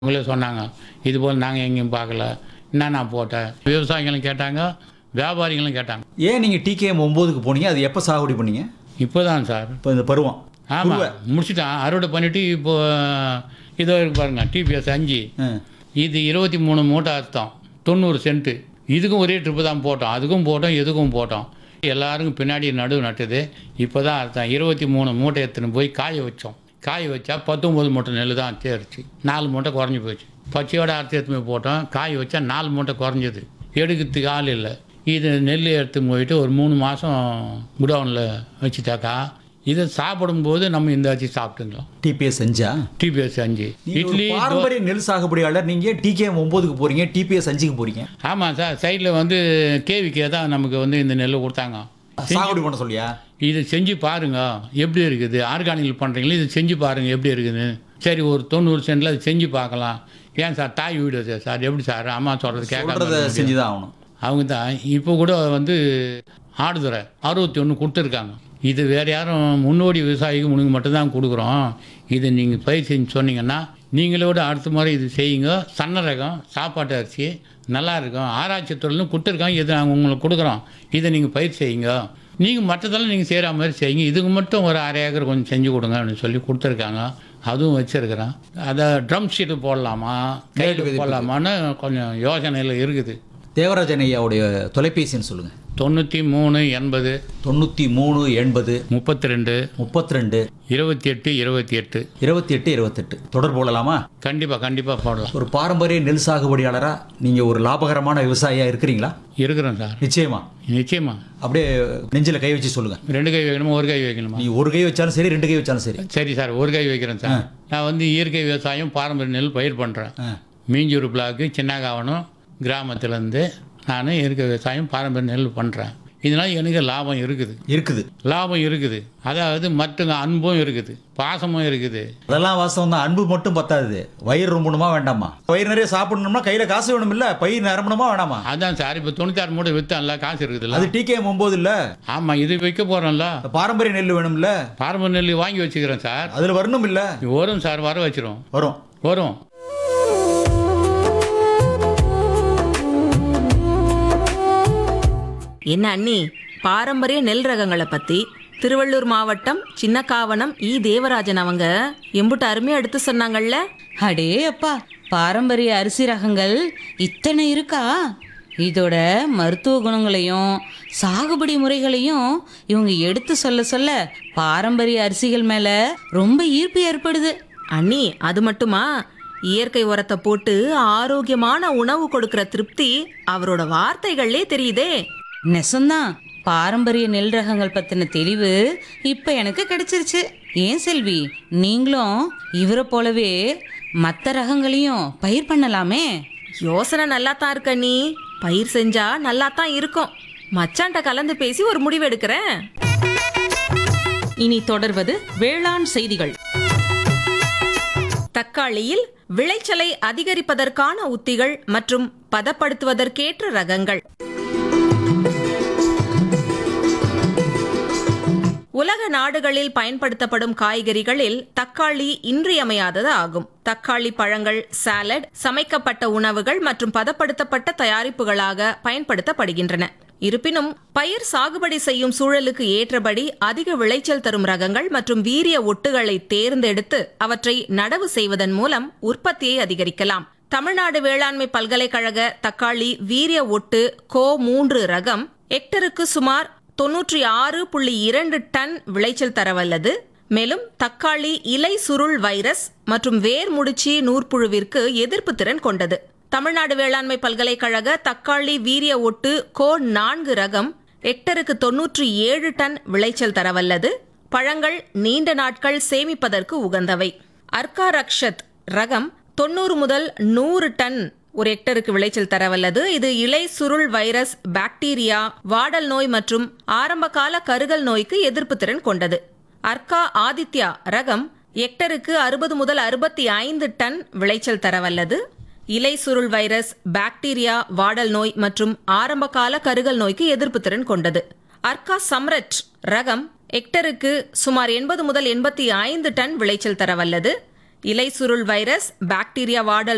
அவங்களே சொன்னாங்க இது போல் நாங்கள் எங்கேயும் பார்க்கல என்ன நான் போட்டேன் விவசாயிகளும் கேட்டாங்க வியாபாரிகளும் கேட்டாங்க ஏன் நீங்கள் டிகேஎம் ஒம்போதுக்கு போனீங்க அது எப்போ சாகுபடி பண்ணீங்க இப்போ தான் சார் இப்போ இந்த பருவம் ஆமாம் முடிச்சிட்டான் அறுவடை பண்ணிவிட்டு இப்போ இதோ இருக்கு பாருங்க டிபிஎஸ் அஞ்சு ஆ. இது இருபத்தி மூணு மூட்டை அர்த்தம் தொண்ணூறு சென்ட்டு இதுக்கும் ஒரே ட்ரிப்பு தான் போட்டோம் அதுக்கும் போட்டோம் எதுக்கும் போட்டோம் எல்லாருக்கும் பின்னாடி நடுவு நட்டுது இப்போ தான் அர்த்தம் இருபத்தி மூணு மூட்டை எடுத்துன்னு போய் காய வச்சோம் காய வச்சா பத்தொம்பது மூட்டை நெல் தான் தேர்ச்சி நாலு மூட்டை குறைஞ்சி போச்சு பச்சையோட அறுத்து எடுத்து போய் போட்டோம் காய வச்சா நாலு மூட்டை குறைஞ்சது எடுக்கிறதுக்கு ஆள் இல்லை இது நெல் எடுத்து போயிட்டு ஒரு மூணு மாதம் குடவுனில் வச்சுட்டாக்கா இதை சாப்பிடும்போது நம்ம இந்த வச்சு சாப்பிட்டுக்கலாம் டிபிஎஸ் அஞ்சா டிபிஎஸ் அஞ்சு நீங்க ஒரு இட்லி பாரம்பரிய நெல் சாகுபடியாளர் நீங்கள் டிகேஎம் ஒம்போதுக்கு போறீங்க டிபிஎஸ் அஞ்சுக்கு போறீங்க ஆமாம் சார் சைடில் வந்து கேவிக்கே தான் நமக்கு வந்து இந்த நெல் கொடுத்தாங்க சாகுபடி பண்ண சொல்லியா இது செஞ்சு பாருங்க எப்படி இருக்குது ஆர்கானிக் பண்ணுறீங்களா இது செஞ்சு பாருங்க எப்படி இருக்குது சரி ஒரு தொண்ணூறு சென்டில் அது செஞ்சு பார்க்கலாம் ஏன் சார் தாய் வீடு அது சார் எப்படி சார் அம்மா சொல்கிறது சொல்றத கேட்க செஞ்சு தான் ஆகணும் அவங்க தான் இப்போ கூட வந்து ஆடுதுறை அறுபத்தி ஒன்று கொடுத்துருக்காங்க இது வேறு யாரும் முன்னோடி விவசாயிக்கு முன்னுக்கு மட்டும்தான் கொடுக்குறோம் இது நீங்கள் பயிர் செஞ்சு சொன்னீங்கன்னா நீங்களோட அடுத்த முறை இது செய்யுங்க சன்ன ரகம் சாப்பாட்டு அரிசி நல்லா இருக்கும் ஆராய்ச்சி தொழிலும் கொடுத்துருக்காங்க இது நாங்கள் உங்களுக்கு கொடுக்குறோம் இதை நீங்கள் பயிர் செய்யுங்க நீங்கள் மற்றதெல்லாம் நீங்கள் செய்கிற மாதிரி செய்யுங்க இதுக்கு மட்டும் ஒரு அரை ஏக்கர் கொஞ்சம் செஞ்சு கொடுங்க அப்படின்னு சொல்லி கொடுத்துருக்காங்க அதுவும் வச்சுருக்கிறேன் அதை ட்ரம் ஷீட்டு போடலாமா கையில் போடலாமான்னு கொஞ்சம் யோசனையில் இருக்குது தேவராஜன் ஐயாவுடைய தொலைபேசின்னு சொல்லுங்க தொண்ணூற்றி மூணு எண்பது தொண்ணூற்றி மூணு எண்பது முப்பத்தி ரெண்டு முப்பத்தி ரெண்டு இருபத்தி எட்டு இருபத்தி எட்டு இருபத்தி எட்டு இருபத்தெட்டு தொடர்பு கொள்ளலாமா கண்டிப்பாக கண்டிப்பாக போடலாம் ஒரு பாரம்பரிய நெல் சாகுபடியாளரா நீங்கள் ஒரு லாபகரமான விவசாயியா இருக்கிறீங்களா இருக்கிறோம் சார் நிச்சயமா நிச்சயமா அப்படியே நெஞ்சில கை வச்சு சொல்லுங்க ரெண்டு கை வைக்கணுமா ஒரு கை வைக்கணுமா நீ ஒரு கை வச்சாலும் சரி ரெண்டு கை வச்சாலும் சரி சரி சார் ஒரு கை வைக்கிறேன் சார் நான் வந்து இயற்கை விவசாயம் பாரம்பரிய நெல் பயிர் பண்ணுறேன் ஆ. மீஞ்சூர் பிளாக்கு சின்னகாவனம் கிராமத்துலேருந்து நான் இயற்கை விவசாயம் பாரம்பரிய நெல் பண்ணுறேன் இதனால் எனக்கு லாபம் இருக்குது இருக்குது லாபம் இருக்குது அதாவது மற்ற அன்பும் இருக்குது பாசமும் இருக்குது அதெல்லாம் வாஸ்தவம் தான் அன்பு மட்டும் பத்தாது வயிறு ரொம்பணுமா வேண்டாமா வயிறு நிறைய சாப்பிடணும்னா கையில காசு வேணும் இல்ல பயிர் நிரம்பணுமா வேணாமா அதான் சார் இப்போ தொண்ணூத்தாறு மூட்டை விற்றேன்ல காசு இருக்குதுல்ல அது டிகேஎம் ஒம்போது இல்ல ஆமாம் இது வைக்க போகிறோம்ல பாரம்பரிய நெல் வேணும்ல பாரம்பரிய நெல் வாங்கி வச்சுக்கிறேன் சார் அதுல வரணும் இல்ல வரும் சார் வர வச்சிரும் வரும் வரும் என்ன அண்ணி பாரம்பரிய நெல் ரகங்களை பத்தி திருவள்ளூர் மாவட்டம் சின்னக்காவனம் இ தேவராஜன் அவங்க எம்புட்டு அருமையா எடுத்து சொன்னாங்கல்ல அடே அப்பா பாரம்பரிய அரிசி ரகங்கள் இத்தனை இருக்கா இதோட மருத்துவ குணங்களையும் சாகுபடி முறைகளையும் இவங்க எடுத்து சொல்ல சொல்ல பாரம்பரிய அரிசிகள் மேல ரொம்ப ஈர்ப்பு ஏற்படுது அண்ணி அது மட்டுமா இயற்கை உரத்தை போட்டு ஆரோக்கியமான உணவு கொடுக்கிற திருப்தி அவரோட வார்த்தைகள்லே தெரியுதே நெசந்தான் பாரம்பரிய நெல் ரகங்கள் பத்தின தெளிவு இப்ப எனக்கு கிடைச்சிருச்சு ஏன் செல்வி நீங்களும் இவரை போலவே மற்ற ரகங்களையும் பயிர் பண்ணலாமே யோசனை நல்லா தான் இருக்க நீ பயிர் செஞ்சா நல்லா தான் இருக்கும் மச்சான்ட்ட கலந்து பேசி ஒரு முடிவு எடுக்கிறேன் இனி தொடர்வது வேளாண் செய்திகள் தக்காளியில் விளைச்சலை அதிகரிப்பதற்கான உத்திகள் மற்றும் பதப்படுத்துவதற்கேற்ற ரகங்கள் உலக நாடுகளில் பயன்படுத்தப்படும் காய்கறிகளில் தக்காளி இன்றியமையாதது ஆகும் தக்காளி பழங்கள் சாலட் சமைக்கப்பட்ட உணவுகள் மற்றும் பதப்படுத்தப்பட்ட தயாரிப்புகளாக பயன்படுத்தப்படுகின்றன இருப்பினும் பயிர் சாகுபடி செய்யும் சூழலுக்கு ஏற்றபடி அதிக விளைச்சல் தரும் ரகங்கள் மற்றும் வீரிய ஒட்டுகளை தேர்ந்தெடுத்து அவற்றை நடவு செய்வதன் மூலம் உற்பத்தியை அதிகரிக்கலாம் தமிழ்நாடு வேளாண்மை பல்கலைக்கழக தக்காளி வீரிய ஒட்டு கோ மூன்று ரகம் ஹெக்டருக்கு சுமார் தொன்னூற்றி ஆறு புள்ளி இரண்டு டன் விளைச்சல் தரவல்லது மேலும் தக்காளி இலை சுருள் வைரஸ் மற்றும் வேர் முடிச்சி நூற்புழுவிற்கு எதிர்ப்பு திறன் கொண்டது தமிழ்நாடு வேளாண்மை பல்கலைக்கழக தக்காளி வீரிய ஒட்டு கோ நான்கு ரகம் ஹெக்டருக்கு தொன்னூற்றி ஏழு டன் விளைச்சல் தரவல்லது பழங்கள் நீண்ட நாட்கள் சேமிப்பதற்கு உகந்தவை அர்கா ரக்ஷத் ரகம் தொண்ணூறு முதல் நூறு டன் ஒரு ஹெக்டருக்கு விளைச்சல் தரவல்லது இது இலை சுருள் வைரஸ் பாக்டீரியா வாடல் நோய் மற்றும் ஆரம்பகால கருகல் நோய்க்கு எதிர்ப்பு திறன் கொண்டது அர்கா ஆதித்யா ரகம் ஹெக்டருக்கு அறுபது முதல் அறுபத்தி ஐந்து டன் விளைச்சல் தரவல்லது இலை சுருள் வைரஸ் பாக்டீரியா வாடல் நோய் மற்றும் ஆரம்பகால கருகல் நோய்க்கு எதிர்ப்பு திறன் கொண்டது அர்கா சம்ரட் ரகம் ஹெக்டருக்கு சுமார் எண்பது முதல் எண்பத்தி ஐந்து டன் விளைச்சல் தரவல்லது இலை சுருள் வைரஸ் பாக்டீரியா வாடல்